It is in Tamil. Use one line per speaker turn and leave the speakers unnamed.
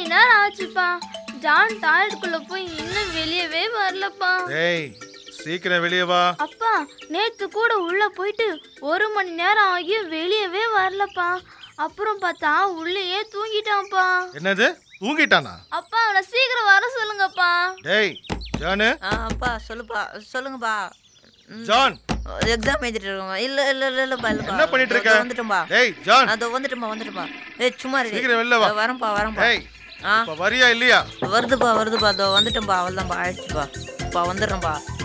நேரம் ஆச்சுப்பா ஜான் டாய்லெட்டுக்குள்ள போய் இன்னும் வெளியவே வரலப்பா
டேய் சீக்கிரம் வெளியே வா
அப்பா நேத்து கூட உள்ள போயிட்டு ஒரு மணி நேரம் ஆகியும் வெளியவே வரலப்பா அப்புறம் பார்த்தா உள்ளேயே தூங்கிட்டான்ப்பா
என்னது தூங்கிட்டானா
அப்பா அவனை சீக்கிரம் வர சொல்லுங்கப்பா
டேய் ஜானு
ஆ அப்பா சொல்லுப்பா சொல்லுங்கப்பா
ஜான்
எக்ஸாம் எழுதிட்டு இருக்கோம் இல்ல இல்ல இல்ல இல்லப்பா இல்லப்பா
என்ன பண்ணிட்டு இருக்க?
இதோ வந்துட்டோம்பா
டேய் ஜான்
அதோ வந்துட்டோம்பா வந்துட்டோம்பா ஏய் சும்மா இரு.
சீக்கிரம் வெளில வா.
இதோ வரேன்ப்பா வரேன்ப்பா
டேய்
ஆ
இப்ப வரியா இல்லையா
வருதுப்பா வருதுப்பா அதோ வந்துட்டோம்பா அவ்வளோதான்ப்பா ஆயிடுச்சுப்பா அப்பா வந்துடுறேன்ப்பா